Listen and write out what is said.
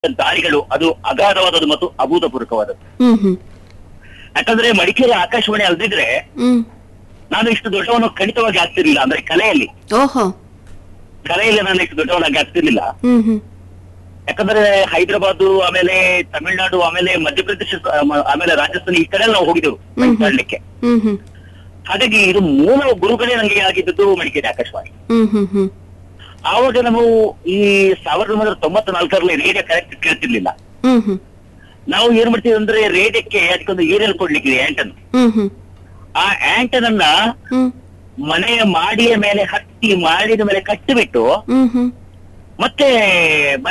ದಾರಿಗಳು ಅದು ಅಗಾಧವಾದದ್ದು ಮತ್ತು ಅಭೂತಪೂರ್ವಕವಾದದ್ದು ಹ್ಮ್ ಹ್ಮ್ ಯಾಕಂದ್ರೆ ಮಡಿಕೇರಿ ಆಕಾಶವಾಣಿ ಅಲ್ದಿದ್ರೆ ಹ್ಮ್ ನಾನು ಇಷ್ಟು ದೊಡ್ಡವನು ಖಂಡಿತವಾಗಿ ಆಗ್ತಿರ್ಲಿಲ್ಲ ಅಂದ್ರೆ ಕಲೆಯಲ್ಲಿ ಓಹೋ ಕಲೆಯಲ್ಲಿ ನಾನು ಇಷ್ಟು ದೊಡ್ಡವನಾಗಿ ಆಗ್ತಿರ್ಲಿಲ್ಲ ಹ್ಮ್ ಹ್ಮ್ ಯಾಕಂದ್ರೆ ಹೈದರಾಬಾದ್ ಆಮೇಲೆ ತಮಿಳುನಾಡು ಆಮೇಲೆ ಮಧ್ಯಪ್ರದೇಶ ಆ- ಆಮೇಲೆ ರಾಜಸ್ಥಾನ ಈ ಕಡೆ ನಾವು ಹೋಗಿದ್ದೆವು ಹ್ಮ್. ಮಾಡಲಿಕ್ಕೆ ಹ್ಮ್ ಹ್ಮ್ ಹಾಗಾಗಿ ಇದು ಮೂಲ ಗುರುಗಳೇ ನನಗೆ ಆಗಿದ್ದದ್ದು ಮಡಿಕೇರಿ ಆಕಾಶವಾಣಿ ಹ್ಮ್ ಹ್ಮ್ ಹ್ಮ್ ಆವಾಗ ನಾವು ಈ ಸಾವಿರದ ಒಂಬೈನೂರ ತೊಂಬತ್ತ ನಾಲ್ಕರಲ್ಲಿ ರೇಡಿಯೋ ಕರೆಕ್ಟ್ ಕೇಳ್ತಿರ್ಲಿಲ್ಲ ಹ್ಮ್ ಹ್ಮ್ ನಾವು ಏನ್ ಮಾಡ್ತೀವಿ ಅಂದ್ರೆ ರೇಡಿಯೋಕ್ಕೆ ಅದಕ್ಕೊಂದು ಏರಿಯಲ್ ಕೊಡ್ಲಿಕ್ಕೆ ಆಂಟನ್ ಹ್ಮ್ ಹ್ಮ್ ಆ ಆಂಟನ್ ಅನ್ನ ಹ್ಮ್ ಮನೆಯ ಮಾಡಿಯ ಮೇಲೆ ಹತ್ತಿ ಮಾಡಿದ ಮೇಲೆ ಕಟ್ಟಿಬಿಟ್ಟು ಹ್ಮ್ ಹ್ಮ್ ಮತ್ತೆ